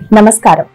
నమస్కారం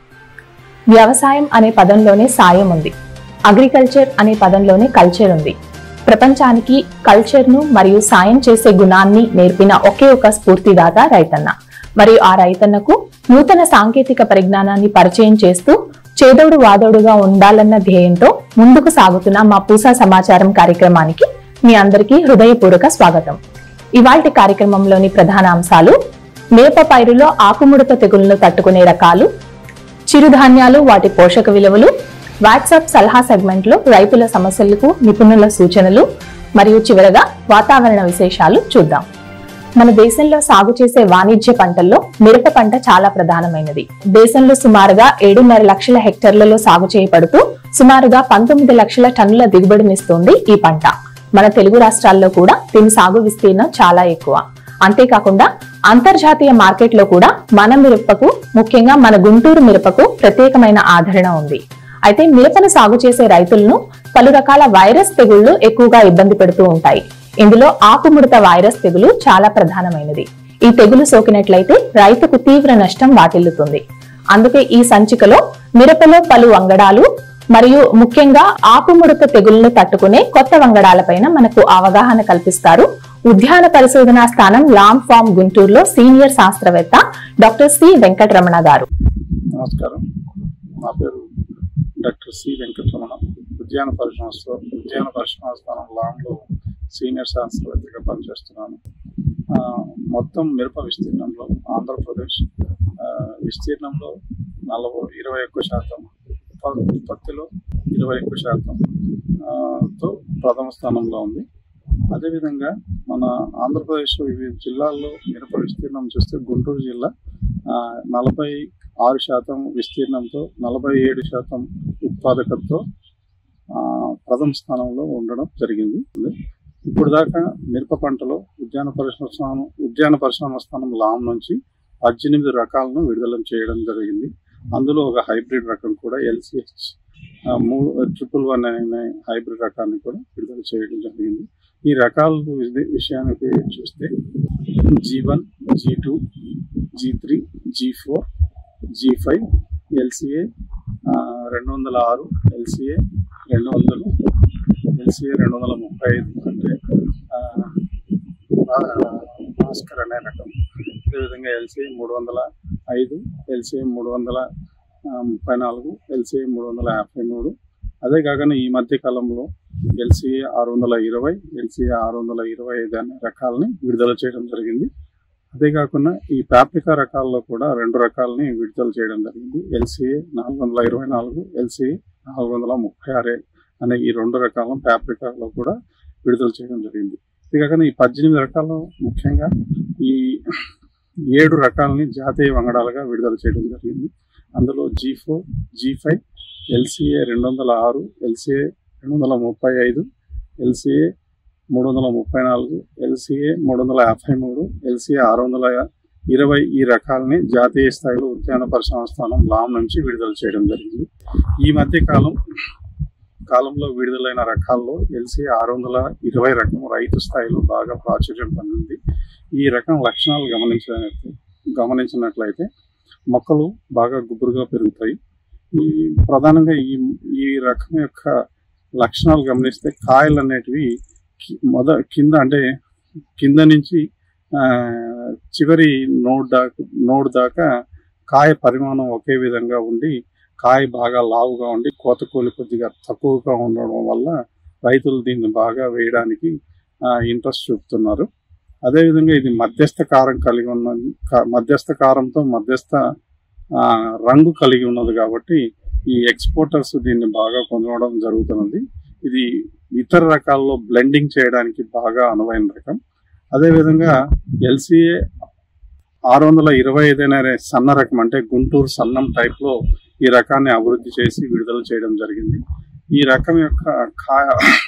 వ్యవసాయం అనే పదంలోనే సాయం ఉంది అగ్రికల్చర్ అనే పదంలోనే కల్చర్ ఉంది ప్రపంచానికి కల్చర్ ను మరియు సాయం చేసే గుణాన్ని నేర్పిన ఒకే ఒక స్ఫూర్తిదాత రైతన్న మరియు ఆ రైతన్నకు నూతన సాంకేతిక పరిజ్ఞానాన్ని పరిచయం చేస్తూ చేదోడు వాదోడుగా ఉండాలన్న ధ్యేయంతో ముందుకు సాగుతున్న మా పూసా సమాచారం కార్యక్రమానికి మీ అందరికీ హృదయపూర్వక స్వాగతం ఇవాల్టి కార్యక్రమంలోని ప్రధాన అంశాలు మిరప పైరులో ఆకుముడత తెగుళ్లను తట్టుకునే రకాలు చిరుధాన్యాలు వాటి పోషక విలువలు వాట్సాప్ సలహా సెగ్మెంట్ లో రైతుల సమస్యలకు నిపుణుల సూచనలు మరియు చివరగా వాతావరణ విశేషాలు చూద్దాం మన దేశంలో సాగు చేసే వాణిజ్య పంటల్లో మిరప పంట చాలా ప్రధానమైనది దేశంలో సుమారుగా ఏడున్నర లక్షల హెక్టార్లలో సాగు చేయబడుతూ సుమారుగా పంతొమ్మిది లక్షల టన్నుల దిగుబడినిస్తుంది ఈ పంట మన తెలుగు రాష్ట్రాల్లో కూడా దీని సాగు విస్తీర్ణం చాలా ఎక్కువ అంతేకాకుండా అంతర్జాతీయ మార్కెట్లో కూడా మన మిరపకు ముఖ్యంగా మన గుంటూరు మిరపకు ప్రత్యేకమైన ఆదరణ ఉంది అయితే మిరపను సాగు చేసే రైతులను పలు రకాల వైరస్ తెగుళ్లు ఎక్కువగా ఇబ్బంది పెడుతూ ఉంటాయి ఇందులో ఆకుముడత వైరస్ తెగులు చాలా ప్రధానమైనది ఈ తెగులు సోకినట్లయితే రైతుకు తీవ్ర నష్టం వాటిల్లుతుంది అందుకే ఈ సంచికలో మిరపలో పలు వంగడాలు మరియు ముఖ్యంగా ఆకుముడత తెగుళ్లను తట్టుకునే కొత్త వంగడాలపైన మనకు అవగాహన కల్పిస్తారు ఉద్యాన పరిశోధనా స్థానం లామ్ ఫామ్ గుంటూరులో సీనియర్ శాస్త్రవేత్త డాక్టర్ సి వెంకటరమణ గారు నమస్కారం నా పేరు డాక్టర్ సి వెంకటరమణ ఉద్యాన పరిశ్రమ ఉద్యాన పరిశ్రమ స్థానం లాంగ్లో సీనియర్ శాస్త్రవేత్తగా పనిచేస్తున్నాను ఆ, మొత్తం మిరప విస్తీర్ణంలో ఆంధ్రప్రదేశ్ ఆ, విస్తీర్ణంలో నలభై ఇరవై ఒక్క శాతం ఉత్ప- ఉత్పత్తిలో ఇరవై ఒక్క శాతం ఆ, తో ప్రథమ స్థానంలో ఉంది అదేవిధంగా మన ఆంధ్రప్రదేశ్ వివిధ జిల్లాల్లో మిరప విస్తీర్ణం చూస్తే గుంటూరు జిల్లా ఆ, నలభై ఆరు శాతం విస్తీర్ణంతో నలభై ఏడు శాతం ఉత్పాదకతతో ఆ, ప్రథమ స్థానంలో ఉండడం జరిగింది ఇప్పుడు దాకా మిరప పంటలో ఉద్యాన పరిశ్రమ స్థానం ఉద్యాన పరిశ్రమ స్థానం లామ్ నుంచి పద్దెనిమిది రకాలను విడుదల చేయడం జరిగింది అందులో ఒక హైబ్రిడ్ రకం కూడా ఎల్సిహెచ్ మూడు ట్రిపుల్ వన్ అనే హైబ్రిడ్ రకాన్ని కూడా విడుదల చేయడం జరిగింది ఈ రకాల విష- విషయానికి చూస్తే G one G two G three G four G five LCA రెండు వందల ఆరు ఎల్సిఏ రెండు వందలు ఎల్సిఏ రెండు వందల ముప్పై ఐదు అంటే ఆ, ఆ, భాస్కర్ అనే రకం అదేవిధంగా ఎల్సిఏ మూడు వందల ఐదు ఎల్సిఏ మూడు వందల ఆ, ముప్పై నాలుగు ఎల్సిఏ మూడు వందల యాభై మూడు అదే కాకుండా ఈ మధ్య కాలంలో ఎల్సిఏ ఆరు వందల ఇరవై ఎల్సిఏ ఆరు వందల ఇరవై ఐదు అనే రకాలని విడుదల చేయడం జరిగింది అదే కాకుండా ఈ పాప్రికా రకాల్లో కూడా రెండు రకాలని విడుదల చేయడం జరిగింది ఎల్సిఏ నాలుగు వందల ఇరవై నాలుగు ఎల్సిఏ నాలుగు వందల ముప్పై ఆరు అనే ఈ రెండు రకాలను పాప్రికాలో కూడా విడుదల చేయడం జరిగింది ఇది కాకుండా ఈ పద్దెనిమిది రకాలు ముఖ్యంగా ఈ ఏడు రకాలని జాతీయ వంగడాలుగా విడుదల చేయడం జరిగింది అందులో G four G five LCA రెండు వందల ఆరు ఎల్సిఏ రెండు వందల ముప్పై ఐదు ఎల్సిఏ మూడు వందల ముప్పై నాలుగు ఎల్సిఏ మూడు వందల యాభై మూడు ఎల్సిఏ ఆరు వందల ఇరవై ఈ రకాలని జాతీయ స్థాయిలో ఉద్యాన పరిశ్రమ స్థానం లామ్ నుంచి విడుదల చేయడం జరిగింది ఈ మధ్య కాలం కాలంలో విడుదలైన రకాల్లో ఎల్సీ ఆరు వందల ఇరవై రకం రైతు స్థాయిలో బాగా ప్రాచుర్యం పొందింది ఈ రకం లక్షణాలు గమనించినట్లయితే గమనించినట్లయితే మొక్కలు బాగా గుబురుగా పెరుగుతాయి ఈ ప్రధానంగా ఈ ఈ రకం యొక్క లక్షణాలు గమనిస్తే కాయలు అనేటివి కి- మొద కింద అంటే కింద నుంచి ఆ, చివరి నోడ్ దాకా నోడ్ దాకా కాయ పరిమాణం ఒకే విధంగా ఉండి కాయ బాగా లావుగా ఉండి కోత కూలి కొద్దిగా తక్కువగా ఉండడం వల్ల రైతులు దీన్ని బాగా వేయడానికి ఇంట్రెస్ట్ చూపుతున్నారు అదేవిధంగా ఇది మధ్యస్థ కారం కలిగి ఉన్న కా- మధ్యస్థ కారంతో మధ్యస్థ ఆ, రంగు కలిగి ఉన్నది కాబట్టి ఈ ఎక్స్పోర్టర్స్ దీన్ని బాగా కొనడం జరుగుతున్నది ఇది ఇతర రకాల్లో బ్లెండింగ్ చేయడానికి బాగా అనువైన రకం అదేవిధంగా ఎల్సిఏ ఆరు వందల ఇరవై ఐదు అనే సన్న రకం అంటే గుంటూరు సన్నం టైప్ లో ఈ రకాన్ని అభివృద్ధి చేసి విడుదల చేయడం జరిగింది ఈ రకం యొక్క కాయ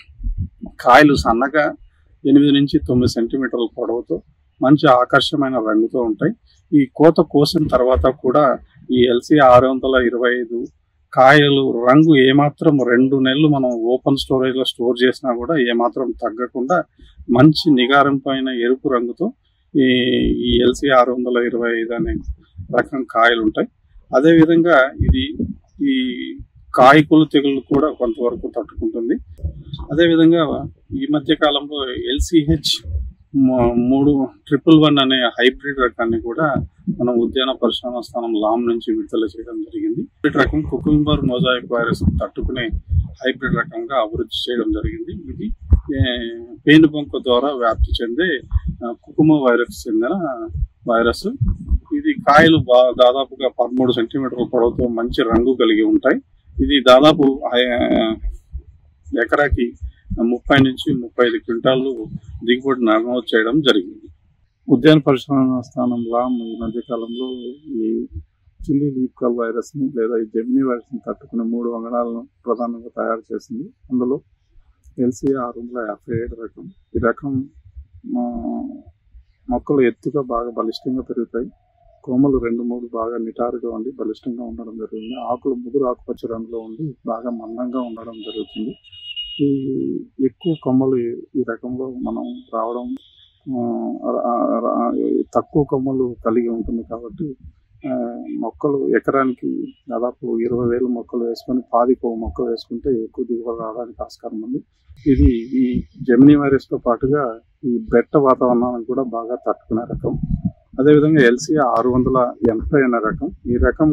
కాయలు సన్నగా ఎనిమిది నుంచి తొమ్మిది సెంటీమీటర్ల పొడవుతో మంచి ఆకర్షమైన రంగుతో ఉంటాయి ఈ కోత కోసిన తర్వాత కూడా ఈ ఎల్సీ ఆరు వందల ఇరవై ఐదు కాయలు రంగు ఏమాత్రం రెండు నెలలు మనం ఓపెన్ స్టోరేజ్ లో స్టోర్ చేసినా కూడా ఏమాత్రం తగ్గకుండా మంచి నిగారం పైన ఎరుపు రంగుతో ఈ ఈ ఎల్సీ ఆరు వందల ఇరవై ఐదు అనే రకం కాయలు ఉంటాయి అదేవిధంగా ఇది ఈ కాయకులు తెగులు కూడా కొంతవరకు తట్టుకుంటుంది అదేవిధంగా ఈ మధ్య కాలంలో ఎల్సిహెచ్ మూడు ట్రిపుల్ వన్ అనే హైబ్రిడ్ రకాన్ని కూడా మనం ఉద్యాన పరిశ్రమ స్థానం లామ్ నుంచి విడుదల చేయడం జరిగింది హైబ్రిడ్ రకం కుకుంబర్ మొజాయిక్ వైరస్ తట్టుకునే హైబ్రిడ్ రకంగా అభివృద్ధి చేయడం జరిగింది ఇది ఏ, పేనుబంక ద్వారా వ్యాప్తి చెందే ఆ, కుకుమ వైరస్ చెందిన వైరస్ ఇది కాయలు బా- దాదాపుగా పదమూడు సెంటీమీటర్ల పొడవుతో మంచి రంగు కలిగి ఉంటాయి ఇది దాదాపు ఆ, ఎకరాకి ముప్పై నుంచి ముప్పై ఐదు క్వింటాళ్ళు దిగుబడి నమోదు చేయడం జరిగింది ఉద్యాన పరిశ్రమ స్థానంలో ఈ మధ్య కాలంలో ఈ చిల్లీ లీప్ కల్ వైరస్ ని లేదా ఈ జెమినీ వైరస్ ని తట్టుకునే మూడు వంగడాలను ప్రధానంగా తయారు చేసింది అందులో ఎల్సీ ఆరు వందల యాభై ఏడు రకం ఈ రకం ఆ, మొక్కలు ఎత్తుగా బాగా బలిష్టంగా పెరుగుతాయి కొమ్మలు రెండు మూడు బాగా నిటారుగా ఉండి బలిష్టంగా ఉండడం జరుగుతుంది ఆకులు ముదురు ఆకుపచ్చ రంగులో ఉండి బాగా మందంగా ఉండడం జరుగుతుంది ఈ ఎక్కువ కొమ్మలు ఈ- ఈ రకంలో మనం రావడం ఆ, రా- రా- తక్కువ కొమ్మలు కలిగి ఉంటుంది కాబట్టి ఆ, మొక్కలు ఎకరానికి దాదాపు ఇరవై వేల మొక్కలు వేసుకొని పాదికో మొక్క వేసుకుంటే ఎక్కువ దిగుబడి రావడానికి ఆస్కారం ఉంది ఇది ఈ జెమినీ వైరస్ తో పాటుగా ఈ బెట్ట వాతావరణానికి కూడా బాగా తట్టుకునే రకం అదేవిధంగా ఎల్సీ ఆరు వందల ఎనభై అనే రకం ఈ రకం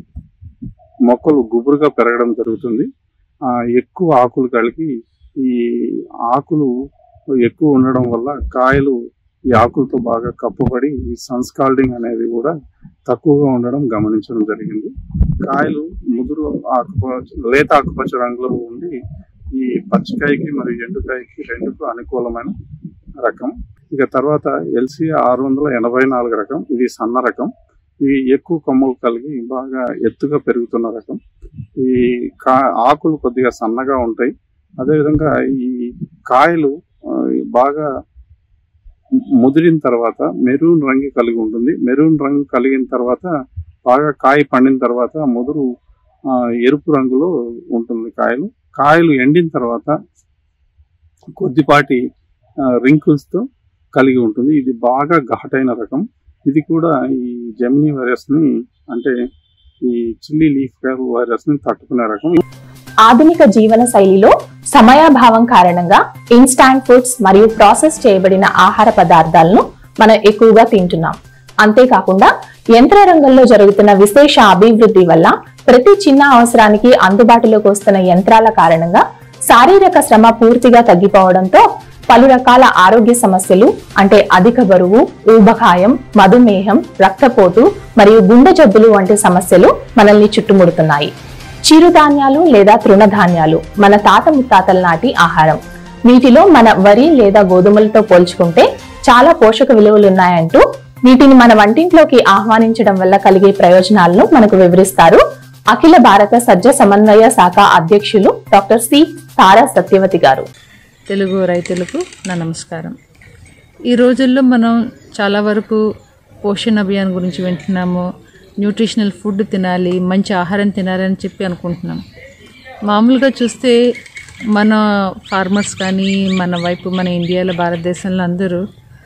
మొక్కలు గుబురుగా పెరగడం జరుగుతుంది ఆ ఎక్కువ ఆకులు కలిగి ఈ ఆకులు ఎక్కువ ఉండడం వల్ల కాయలు ఈ ఆకులతో బాగా కప్పుబడి ఈ సన్స్కాల్డింగ్ అనేది కూడా తక్కువగా ఉండడం గమనించడం జరిగింది కాయలు ముదురు ఆకుపచ్చ లేత ఆకుపచ్చ రంగులో ఉండి ఈ పచ్చికాయకి మరియు ఎండుకాయకి రెండుకు అనుకూలమైన రకం ఇక తర్వాత ఎల్సీ ఆరు వందల ఎనభై నాలుగు రకం ఇది సన్న రకం ఈ ఎక్కువ కొమ్మలు కలిగి బాగా ఎత్తుగా పెరుగుతున్న రకం ఈ కా ఆకులు కొద్దిగా సన్నగా ఉంటాయి అదేవిధంగా ఈ కాయలు ఆ, బాగా ముదిరిన తర్వాత మెరూన్ రంగు కలిగి ఉంటుంది మెరూన్ రంగు కలిగిన తర్వాత బాగా కాయ పండిన తర్వాత ముదురు ఆ, ఎరుపు రంగులో ఉంటుంది కాయలు కాయలు ఎండిన తర్వాత కొద్దిపాటి రింకుల్స్ తో కలిగి ఉంటుంది ఇది బాగా ఘాటైన రకం ఇది కూడా ఈ జెమినీ వైరస్ ని అంటే ఈ చిల్లీ లీఫ్ వైరస్ ని తట్టుకునే రకం ఆధునిక జీవన శైలిలో సమయాభావం కారణంగా ఇన్స్టాంట్ ఫుడ్స్ మరియు ప్రాసెస్ చేయబడిన ఆహార పదార్థాలను మనం ఎక్కువగా తింటున్నాం అంతేకాకుండా యంత్ర రంగంలో జరుగుతున్న విశేష అభివృద్ధి వల్ల ప్రతి చిన్న అవసరానికి అందుబాటులోకి వస్తున్న యంత్రాల కారణంగా శారీరక శ్రమ పూర్తిగా తగ్గిపోవడంతో పలు రకాల ఆరోగ్య సమస్యలు అంటే అధిక బరువు ఊబకాయం మధుమేహం రక్తపోటు మరియు గుండె జబ్బులు వంటి సమస్యలు మనల్ని చుట్టుముడుతున్నాయి చిరుధాన్యాలు లేదా తృణధాన్యాలు మన తాత ముత్తాతల నాటి ఆహారం వీటిలో మన వరి లేదా గోధుమలతో పోల్చుకుంటే చాలా పోషక విలువలున్నాయంటూ వీటిని మన వంటింట్లోకి ఆహ్వానించడం వల్ల కలిగే ప్రయోజనాలను మనకు వివరిస్తారు అఖిల భారత సజ్జ సమన్వయ శాఖ అధ్యక్షులు డాక్టర్ సి తారా సత్యవతి గారు తెలుగు రైతులకు నా నమస్కారం ఈ రోజుల్లో మనం చాలా వరకు పోషణ అభియాన్ గురించి వింటున్నాము న్యూట్రిషనల్ ఫుడ్ తినాలి మంచి ఆహారం తినాలని చెప్పి అనుకుంటున్నాం మామూలుగా చూస్తే మన ఫార్మర్స్ కానీ మన వైపు మన ఇండియాలో భారతదేశంలో అందరూ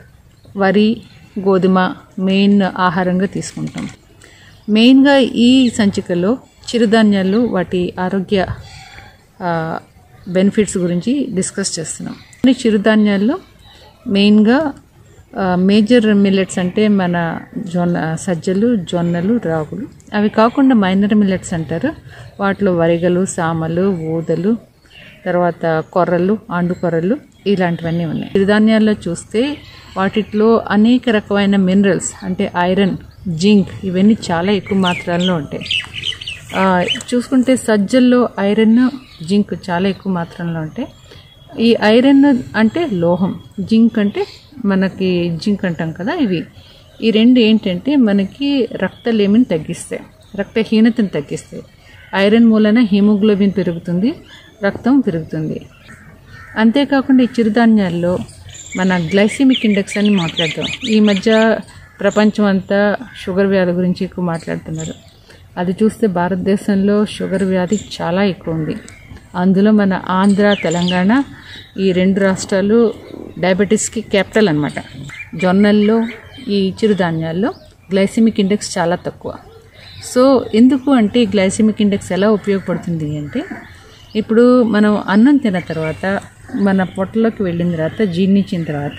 వరి గోధుమ మెయిన్ ఆహారంగా తీసుకుంటాం మెయిన్గా ఈ సంచికలో చిరుధాన్యాలు వాటి ఆరోగ్య ఆ, బెనిఫిట్స్ గురించి డిస్కస్ చేస్తున్నాం ఈ చిరుధాన్యాల్లో మెయిన్గా ఆ, మేజర్ మిల్లెట్స్ అంటే మన జొన్న సజ్జలు జొన్నలు రాగులు అవి కాకుండా మైనర్ మిల్లెట్స్ అంటారు వాటిలో వరిగలు సామలు ఊదలు తర్వాత కొర్రలు ఆండు కొర్రలు ఇలాంటివన్నీ ఉన్నాయి చిరుధాన్యాల్లో చూస్తే వాటిలో అనేక రకమైన మినరల్స్ అంటే ఐరన్ జింక్ ఇవన్నీ చాలా ఎక్కువ మాత్రాల్లో ఉంటాయి ఆ, చూసుకుంటే సజ్జల్లో ఐరన్ జింక్ చాలా ఎక్కువ మాత్రంలో ఉంటాయి ఈ ఐరన్ అంటే లోహం జింక్ అంటే మనకి జింక్ అంటాం కదా ఇవి ఈ రెండు ఏంటంటే మనకి రక్తలేమిని తగ్గిస్తాయి రక్తహీనతను తగ్గిస్తాయి ఐరన్ మూలన హీమోగ్లోబిన్ పెరుగుతుంది రక్తం పెరుగుతుంది అంతేకాకుండా ఈ చిరుధాన్యాల్లో మన గ్లైసిమిక్ ఇండెక్స్ అని మాట్లాడతాం ఈ మధ్య ప్రపంచం అంతా షుగర్ వ్యాధి గురించి ఎక్కువ మాట్లాడుతున్నారు అది చూస్తే భారతదేశంలో షుగర్ వ్యాధి చాలా ఎక్కువ ఉంది అందులో మన ఆంధ్ర తెలంగాణ ఈ రెండు రాష్ట్రాలు డయాబెటీస్కి క్యాపిటల్ అనమాట జొన్నల్లో ఈ చిరుధాన్యాల్లో గ్లైసిమిక్ ఇండెక్స్ చాలా తక్కువ సో ఎందుకు అంటే గ్లైసెమిక్ ఇండెక్స్ ఎలా ఉపయోగపడుతుంది అంటే ఇప్పుడు మనం అన్నం తిన్న తర్వాత మన పొట్టలోకి వెళ్ళిన తర్వాత జీర్ణించిన తర్వాత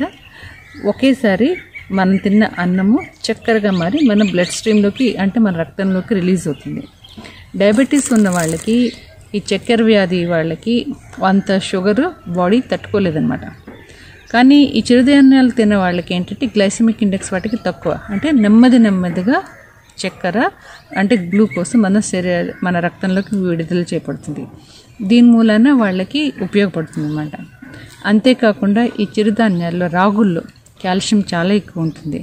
ఒకేసారి మనం తిన్న అన్నము చక్కెరగా మారి మన బ్లడ్ స్ట్రీమ్లోకి అంటే మన రక్తంలోకి రిలీజ్ అవుతుంది డయాబెటీస్ ఉన్న వాళ్ళకి ఈ చక్కెర వ్యాధి వాళ్ళకి అంత షుగర్ బాడీ తట్టుకోలేదన్నమాట కానీ ఈ చిరుధాన్యాలు తిన్న వాళ్ళకి ఏంటంటే గ్లైసెమిక్ ఇండెక్స్ వాటికి తక్కువ అంటే నెమ్మది నెమ్మదిగా చక్కెర అంటే గ్లూకోజ్ మన శరీర మన రక్తంలోకి విడుదల చేయబడుతుంది దీని మూలాన వాళ్ళకి ఉపయోగపడుతుంది అన్నమాట అంతేకాకుండా ఈ చిరుధాన్యాల్లో రాగుల్లో కాల్షియం చాలా ఎక్కువ ఉంటుంది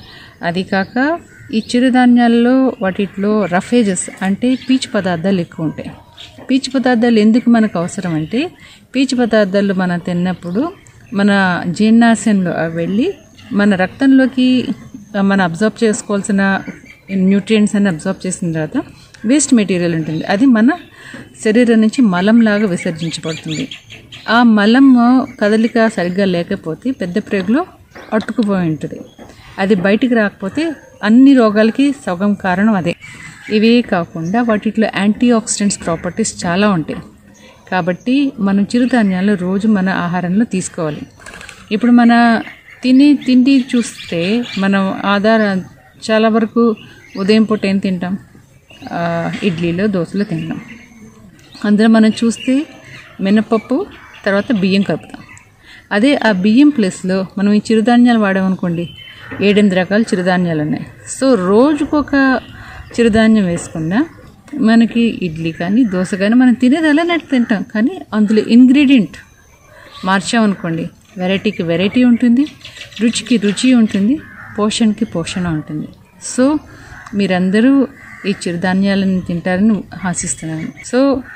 అది కాక ఈ చిరుధాన్యాల్లో వాటిలో రఫేజెస్ అంటే పీచు పదార్థాలు ఎక్కువ ఉంటాయి పీచు పదార్థాలు ఎందుకు మనకు అవసరం అంటే పీచు పదార్థాలు మనం తిన్నప్పుడు మన జీర్ణాశయంలో అవి వెళ్ళి మన రక్తంలోకి మనం అబ్జర్వ్ చేసుకోవాల్సిన న్యూట్రియంట్స్ అన్ని అబ్జర్వ్ చేసిన తర్వాత వేస్ట్ మెటీరియల్ ఉంటుంది అది మన శరీరం నుంచి మలంలాగా విసర్జించబడుతుంది ఆ మలం కదలిక సరిగ్గా లేకపోతే పెద్ద ప్రేగులో అట్టుకుపోయి ఉంటుంది అది బయటికి రాకపోతే అన్ని రోగాలకి సగం కారణం అదే ఇవే కాకుండా వాటిలో యాంటీ ఆక్సిడెంట్స్ ప్రాపర్టీస్ చాలా ఉంటాయి కాబట్టి మనం చిరుధాన్యాలు రోజు మన ఆహారంలో తీసుకోవాలి ఇప్పుడు మన తినే తిండి చూస్తే మనం ఆధార చాలా వరకు ఉదయం పూట ఏం తింటాం ఆ, ఇడ్లీలో దోశలో తింటాం అందులో మనం చూస్తే మినపప్పు తర్వాత బియ్యం కలుపుతాం అదే ఆ బియ్యం ప్లేస్లో మనం ఈ చిరుధాన్యాలు వాడామనుకోండి ఏడెనిమిది రకాల చిరుధాన్యాలు ఉన్నాయి సో రోజుకొక చిరుధాన్యం వేసుకున్నా మనకి ఇడ్లీ కానీ దోశ కానీ మనం తినేది అలానే తింటాం కానీ అందులో ఇంగ్రీడియంట్ మార్చామనుకోండి వెరైటీకి వెరైటీ ఉంటుంది రుచికి రుచి ఉంటుంది పోషణకి పోషణ ఉంటుంది సో మీరందరూ ఈ చిరుధాన్యాలను తింటారని ఆశిస్తున్నాను సో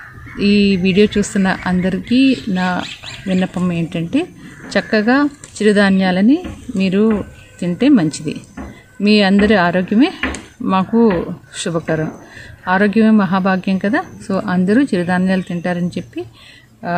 ఈ వీడియో చూస్తున్న అందరికీ నా విన్నపం ఏంటంటే చక్కగా చిరుధాన్యాలని మీరు తింటే మంచిది మీ అందరి ఆరోగ్యమే మాకు శుభకరం ఆరోగ్యమే మహాభాగ్యం కదా సో అందరూ చిరుధాన్యాలు తింటారని చెప్పి ఆ,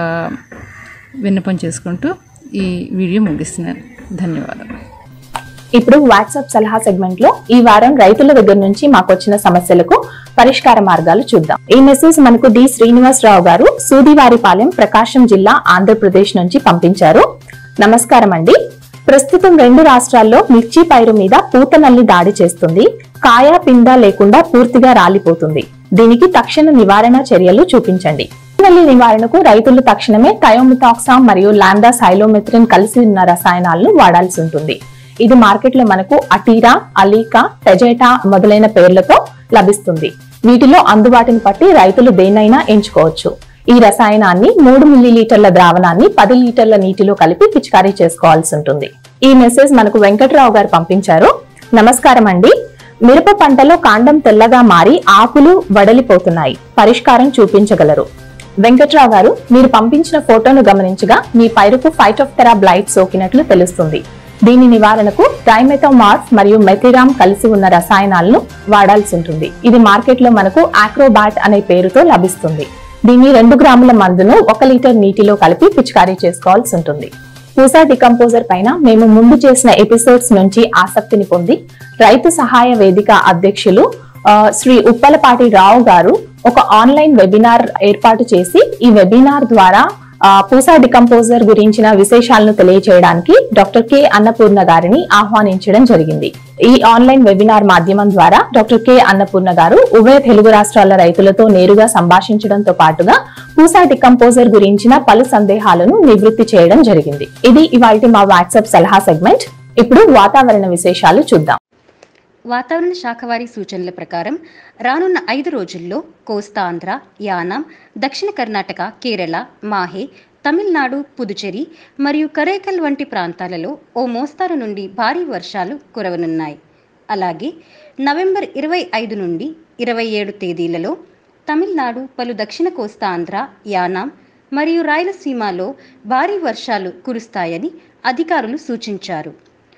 విన్నపం చేసుకుంటూ ఈ వీడియో ముగిస్తున్నాను ధన్యవాదాలు ఇప్పుడు వాట్సాప్ సలహా సెగ్మెంట్ లో ఈ వారం రైతుల దగ్గర నుంచి మాకు వచ్చిన సమస్యలకు పరిష్కార మార్గాలు చూద్దాం ఈ మెసేజ్ మనకు డి శ్రీనివాసరావు గారు సూదివారిపాలెం ప్రకాశం జిల్లా ఆంధ్రప్రదేశ్ నుంచి పంపించారు నమస్కారం అండి ప్రస్తుతం రెండు రాష్ట్రాల్లో మిర్చి పైరు మీద పూత నల్లి దాడి చేస్తుంది కాయ పింద లేకుండా పూర్తిగా రాలిపోతుంది దీనికి తక్షణ నివారణ చర్యలు చూపించండి నల్లి నివారణకు రైతులు తక్షణమే థయోమితాక్సామ్ మరియు లాండా సైలోమెథ్రిన్ కలిసి ఉన్న రసాయనాలను వాడాల్సి ఉంటుంది ఇది మార్కెట్ లో మనకు అటీరా అలీకా టెజేటా మొదలైన పేర్లతో లభిస్తుంది వీటిలో అందుబాటుని బట్టి రైతులు దేన్నైనా ఎంచుకోవచ్చు ఈ రసాయనాన్ని మూడు మిల్లీలీటర్ల ద్రావణాన్ని పది లీటర్ల నీటిలో కలిపి పిచికారీ చేసుకోవాల్సి ఉంటుంది ఈ మెసేజ్ మనకు వెంకట్రావు గారు పంపించారు నమస్కారం అండి మిరప పంటలో కాండం తెల్లగా మారి ఆకులు వడలిపోతున్నాయి పరిష్కారం చూపించగలరు వెంకట్రావు గారు మీరు పంపించిన ఫోటోను గమనించగా మీ పైరుకు ఫైటోఫ్థెరా బ్లైట్ సోకినట్లు తెలుస్తుంది దీని నివారణకు డైమెథోమార్ఫ్ మరియు మెథిరామ్ కలిసి ఉన్న రసాయనాలను వాడాల్సి ఉంటుంది ఇది మార్కెట్ లో మనకు ఆక్రోబాట్ అనే పేరుతో లభిస్తుంది దీన్ని రెండు గ్రాముల మందును ఒక లీటర్ నీటిలో కలిపి పిచికారీ చేసుకోవాల్సి ఉంటుంది పూసా డికంపోజర్ పైన మేము ముందు చేసిన ఎపిసోడ్స్ నుంచి ఆసక్తిని పొంది రైతు సహాయ వేదిక అధ్యక్షులు ఆ, శ్రీ ఉప్పలపాటి రావు గారు ఒక ఆన్లైన్ వెబినార్ ఏర్పాటు చేసి ఈ వెబినార్ ద్వారా ఆ, పూసా డికంపోజర్ గురించిన విశేషాలను తెలియజేయడానికి డాక్టర్ కె అన్నపూర్ణ గారిని ఆహ్వానించడం జరిగింది ఈ ఆన్లైన్ వెబినార్ మాధ్యమం ద్వారా డాక్టర్ కె అన్నపూర్ణ గారు ఉభయ తెలుగు రాష్ట్రాల రైతులతో నేరుగా సంభాషించడంతో పాటుగా పూసా డికంపోజర్ గురించిన పలు సందేహాలను నివృత్తి చేయడం జరిగింది ఇది ఇవాళ మా వాట్సాప్ సలహా సెగ్మెంట్ ఇప్పుడు వాతావరణ విశేషాలు చూద్దాం వాతావరణ శాఖ వారి సూచనల ప్రకారం రానున్న ఐదు రోజుల్లో కోస్తాంధ్ర యానాం దక్షిణ కర్ణాటక కేరళ మాహే తమిళనాడు పుదుచేరి మరియు కరైకల్ వంటి ప్రాంతాలలో ఓ మోస్తారు నుండి భారీ వర్షాలు కురవనున్నాయి అలాగే నవంబర్ ఇరవై ఐదు నుండి ఇరవై ఏడు తేదీలలో తమిళనాడు పలు దక్షిణ కోస్తాంధ్ర యానాం మరియు రాయలసీమలో భారీ వర్షాలు కురుస్తాయని అధికారులు సూచించారు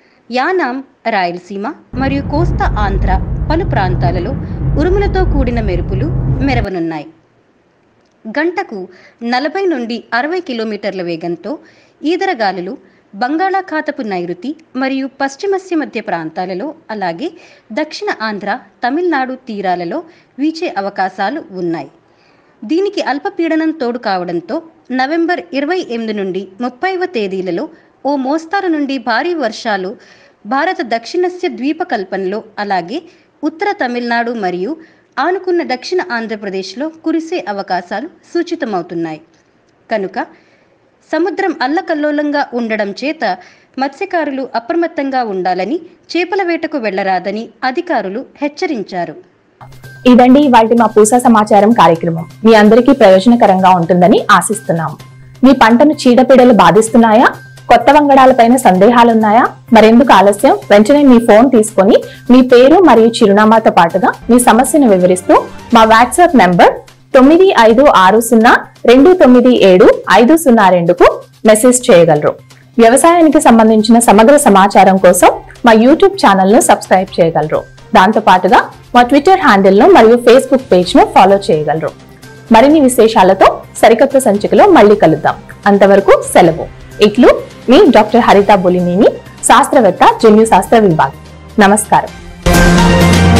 యానాం రాయలసీమ మరియు కోస్తా ఆంధ్ర పలు ప్రాంతాలలో ఉరుములతో కూడిన మెరుపులు మెరవనున్నాయి గంటకు నలభై నుండి అరవై కిలోమీటర్ల వేగంతో ఈదరగాలులు బంగాళాఖాతపు నైరుతి మరియు పశ్చిమస్య మధ్య ప్రాంతాలలో అలాగే దక్షిణ ఆంధ్ర తమిళనాడు తీరాలలో వీచే అవకాశాలు ఉన్నాయి దీనికి అల్పపీడనం తోడు కావడంతో నవంబర్ ఇరవై ఎనిమిది నుండి ముప్పైవ తేదీలలో ఓ మోస్తారు నుండి భారీ వర్షాలు భారత దక్షిణస్య ద్వీపకల్పంలో అలాగే ఉత్తర తమిళనాడు మరియు ఆనుకున్న దక్షిణ ఆంధ్రప్రదేశ్లో కురిసే అవకాశాలు సూచితమవుతున్నాయి కనుక సముద్రం అల్లకల్లోలంగా ఉండడం చేత మత్స్యకారులు అప్రమత్తంగా ఉండాలని చేపల వేటకు వెళ్లరాదని అధికారులు హెచ్చరించారు ఇదండి ఇవాళ మా పూసా సమాచారం కార్యక్రమం మీ అందరికీ ప్రయోజనకరంగా ఉంటుందని ఆశిస్తున్నాం మీ పంటను చీడపీడలు బాధిస్తున్నాయా కొత్త వంగడాలపైన సందేహాలున్నాయా మరెందుకు ఆలస్యం వెంటనే మీ ఫోన్ తీసుకొని మీ పేరు మరియు చిరునామాతో పాటుగా మీ సమస్యను వివరిస్తూ మా వాట్సాప్ నంబర్ తొమ్మిది ఐదు ఆరు సున్నా రెండు తొమ్మిది ఏడు ఐదు సున్నా రెండుకు మెసేజ్ చేయగలరు వ్యవసాయానికి సంబంధించిన సమగ్ర సమాచారం కోసం మా యూట్యూబ్ ఛానల్ ను సబ్స్క్రైబ్ చేయగలరు దాంతో పాటుగా మా ట్విట్టర్ హ్యాండిల్ ను మరియు ఫేస్బుక్ పేజ్ ను ఫాలో చేయగలరు మరిన్ని విశేషాలతో సరికొత్త సంచికలో మళ్ళీ కలుద్దాం అంతవరకు సెలవు ఇట్లు మీ డాక్టర్ హరిత బొలినేని శాస్త్రవేత్త జన్యు శాస్త్ర విభాగం నమస్కారం